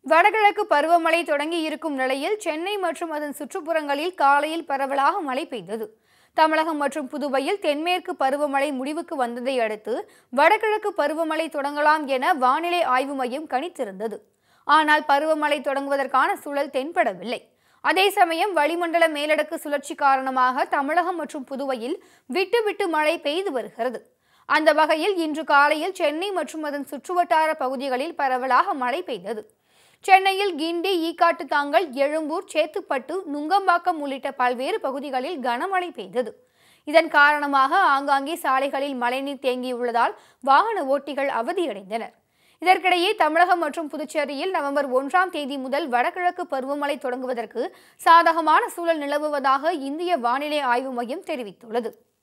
வடகிழக்கு பருவமழை தொடங்கி இருக்கும் நிலையில் சென்னை மற்றும் அதன் சுற்றுப்புறங்களில் காலையில் பரவலாக மழை பெய்தது தமிழகம் மற்றும் புதுவையில் தென்மேற்கு பருவமழை முடிவுக்கு வந்ததை அடுத்து வடகிழக்கு பருவமழை தொடங்கலாம் என வானிலை ஆய்வு மையம் கணித்திருந்தது ஆனால் பருவமழை தொடங்குவதற்கான சூழல் தென்படவில்லை அதே சமயம் வளிமண்டல மேலடுக்கு சுழற்சி காரணமாக தமிழகம் மற்றும் புதுவையில் விட்டு விட்டு மழை பெய்து வருகிறது அந்த வகையில் இன்று காலையில் சென்னை மற்றும் அதன் சுற்றுவட்டார பகுதிகளில் பரவலாக மழை பெய்தது சென்னையில் கிண்டி ஈக்காட்டு தாங்கல் எழும்பூர் சேத்துப்பட்டு நுங்கம்பாக்கம் உள்ளிட்ட பல்வேறு பகுதிகளில் கனமழை பெய்தது இதன் காரணமாக ஆங்காங்கே சாலைகளில் மழைநீர் தேங்கியுள்ளதால் வாகன ஓட்டிகள் அவதியடைந்தனர் இதற்கிடையே தமிழகம் மற்றும் புதுச்சேரியில் நவம்பர் ஒன்றாம் தேதி முதல் வடகிழக்கு பருவமழை தொடங்குவதற்கு சாதகமான சூழல் நிலவுவதாக இந்திய வானிலை ஆய்வு மையம் தெரிவித்துள்ளது